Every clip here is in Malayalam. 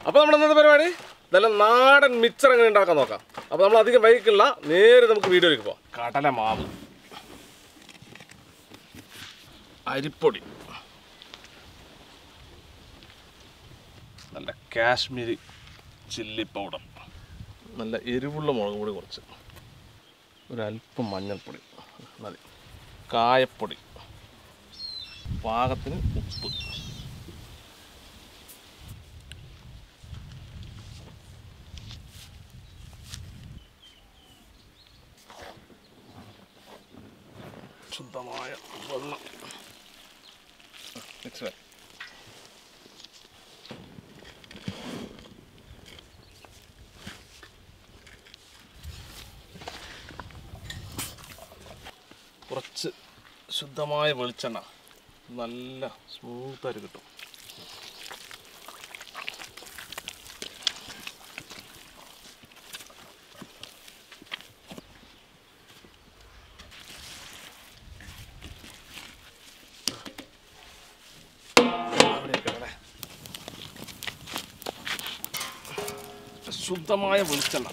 അപ്പോൾ നമ്മുടെ ഇന്നത്തെ പരിപാടി നല്ല നാടൻ മിക്സർ എങ്ങനെ ഉണ്ടാക്കാൻ നോക്കാം അപ്പോൾ നമ്മൾ അധികം വൈകിക്കില്ല നേരെ നമുക്ക് വീഡിയോയിലേക്ക് പോകാം കടല മാവ് അരിപ്പൊടി നല്ല കാശ്മീരി ചില്ലി പൗഡർ നല്ല എരിവുള്ള മുളക് പൊടി കുറച്ച് ഒരല്പം മഞ്ഞൾപ്പൊടി മതി കായപ്പൊടി പാകത്തിന് ഉപ്പ് ശുദ്ധമായ വെള്ളം മിക്സ് കുറച്ച് ശുദ്ധമായ വെളിച്ചെണ്ണ നല്ല സ്മൂത്തായിട്ട് കിട്ടും അവിടെയൊക്കെ അവിടെ. ശുദ്ധമായ വെളിച്ചെണ്ണ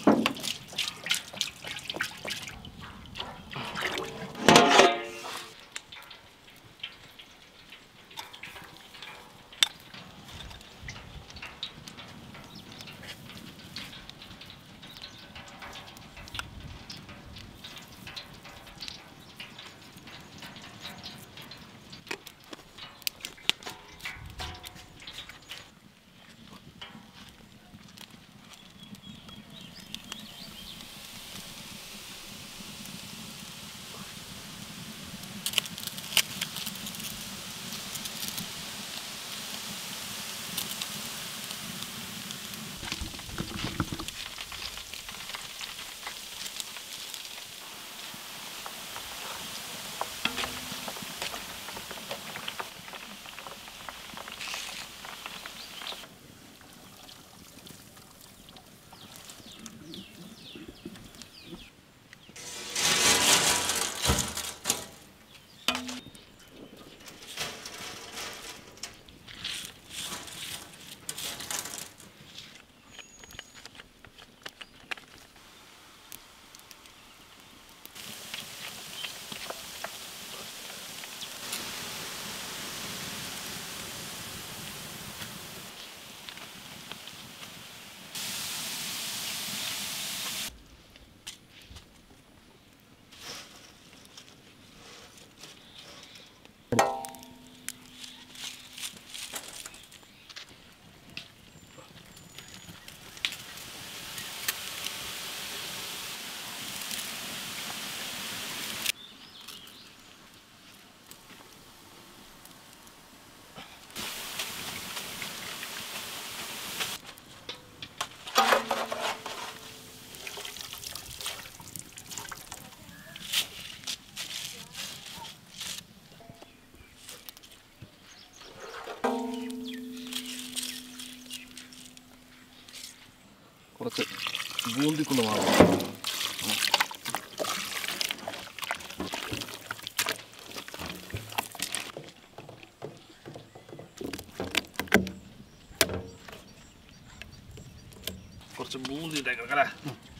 കുറച്ച് ബൂന്തിക്കുള്ള മാവ് കുറച്ച് ബൂന്തി ഇട്ടേക്കണം അല്ലേ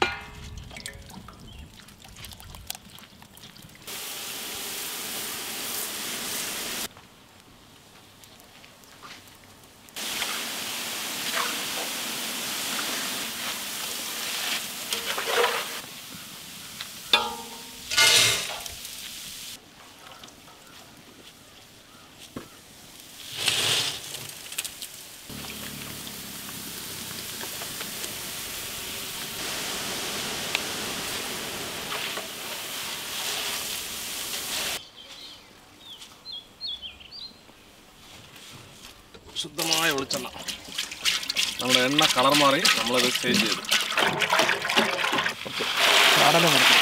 ശുദ്ധമായ വെളിച്ചെണ്ണ നമ്മുടെ എണ്ണ കളർ മാറി നമ്മളത് ചേഞ്ച് ചെയ്തു കുറച്ച് കടല മുറിക്കും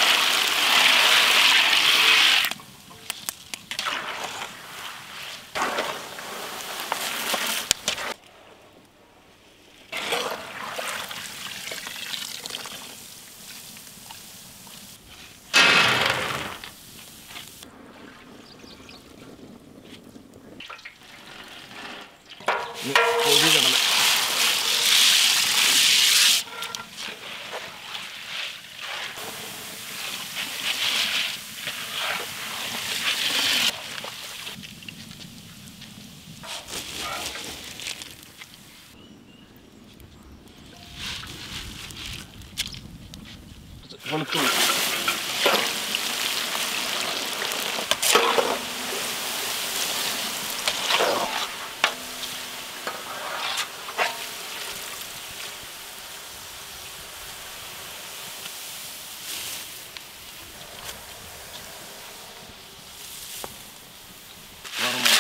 ഇനി പൊടി കടല വെളുത്തുള്ളി വറവ്.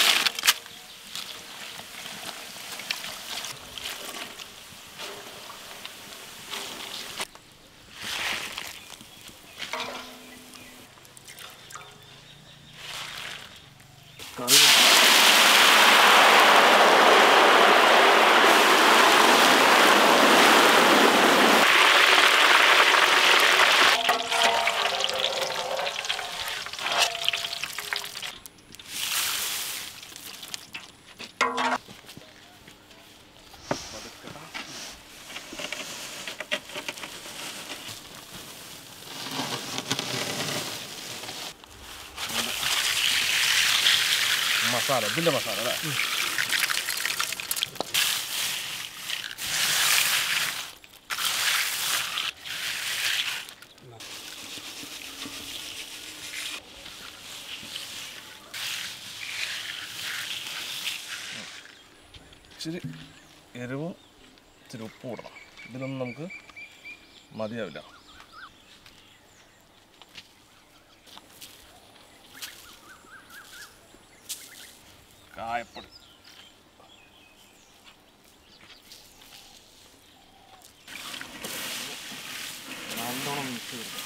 കറി മസാല ഇതിന്റെ മസാല അല്ലേ ഇച്ചിരി എരിവും ഇച്ചിരി ഉപ്പും ഇടണം ഇതിനൊന്നും നമുക്ക് മതിയാവില്ല കായപ്പൊടി നല്ലോണം മിക്സ് ചെയ്തെടുക്കാം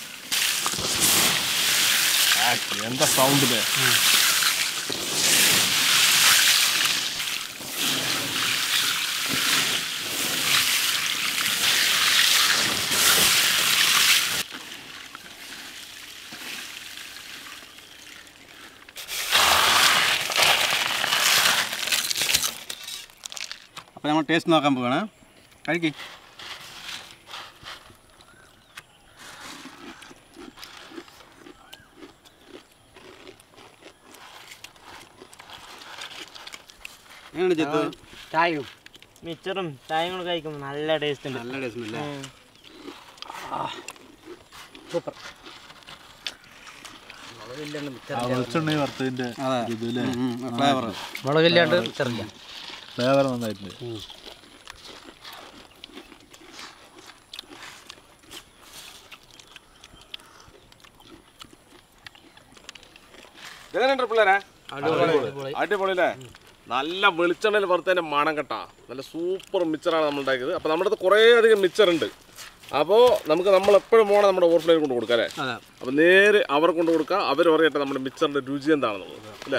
ആ, എന്താ സൗണ്ട് ഇല്ലേ അപ്പോൾ നമ്മൾ ടേസ്റ്റ് നോക്കാൻ പോവാണ് കഴിക്ക് എങ്ങനെ ചെത്തു ചായയും മിച്ചറും ചായയും കൂടെ കഴിക്കുമ്പോൾ നല്ല ടേസ്റ്റ് ഉണ്ട് നല്ല ടേസ്റ്റ് അല്ലേ സൂപ്പർ വെളിച്ചെണ്ണ വറുത്തതിന്റെ അതെ ഇതില്ലേ ഫ്ലേവർ മുളകില്ലാണ്ട് മിച്ചറില്ല ഫ്ലേവർ നന്നായിട്ടുണ്ട് എങ്ങനെയുണ്ട് പിള്ളേരെ അടിപൊളി അല്ലേ നല്ല വെളിച്ചെണ്ണയിൽ വറുത്തതിന്റെ മണം കെട്ടാ നല്ല സൂപ്പർ മിച്ചറാണ് നമ്മൾ ഉണ്ടാക്കിയത് അപ്പൊ നമ്മുടെ അടുത്ത് കുറേ അധികം മിച്ചർ ഉണ്ട് അപ്പോൾ നമുക്ക് നമ്മൾ എപ്പോഴും പോകണം നമ്മുടെ ഓവർഫ്ലോയിൽ കൊണ്ട് കൊടുക്കാം അല്ലേ അതെ അപ്പൊ നേരെ അവർ കൊണ്ട് കൊടുക്കുക അവർ പറയട്ടെ നമ്മുടെ മിച്ചറിന്റെ രുചി എന്താണെന്നുള്ളത് അല്ലേ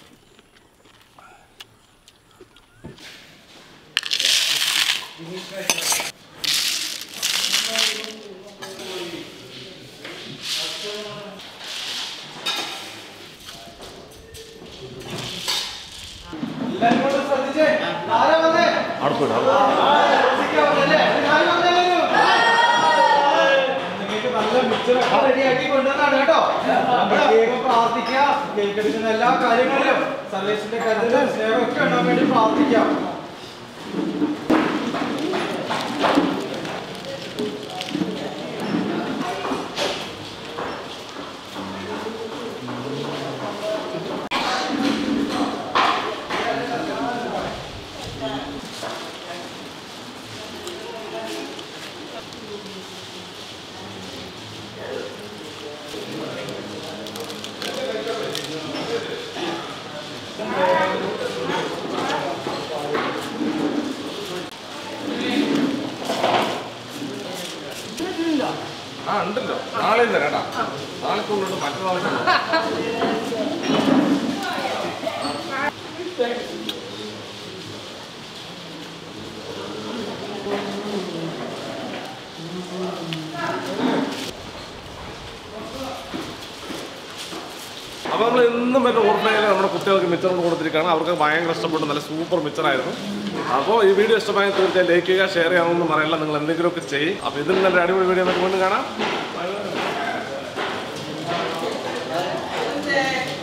റെഡിയാക്കി കൊണ്ടുവന്നാണ് കേട്ടോ പ്രത്യേകം പ്രാർത്ഥിക്കുക കേൾക്കെടുക്കുന്ന എല്ലാ കാര്യങ്ങളിലും സർവീസിന്റെ കരുതലും സ്നേഹമൊക്കെ ഉണ്ടാകാൻ വേണ്ടി പ്രാർത്ഥിക്കാം ആ ഉണ്ടല്ലോ നാളെ തരാം കേട്ടോ നാളെ കൊണ്ടുണ്ട് മറ്റന്നാളെ കൊണ്ടുണ്ട്. അപ്പോൾ നമ്മൾ എന്നും വരുന്ന ഓർമ്മയിൽ നമ്മുടെ കുട്ടികൾക്ക് മിച്ചർ കൊണ്ട് കൊടുത്തിരിക്കുകയാണ് അവർക്ക് ഭയങ്കര ഇഷ്ടപ്പെട്ടു നല്ല സൂപ്പർ മിച്ചറായിരുന്നു അപ്പോൾ ഈ വീഡിയോ ഇഷ്ടമായി തീർച്ചയായും ലൈക്ക് ചെയ്യുക ഷെയർ ചെയ്യണമെന്ന് പറയില്ല നിങ്ങൾ എന്തെങ്കിലുമൊക്കെ ചെയ്യും അപ്പോൾ ഇതിൽ നല്ല അടിപൊളി വീഡിയോ നമുക്ക് വീണ്ടും കാണാം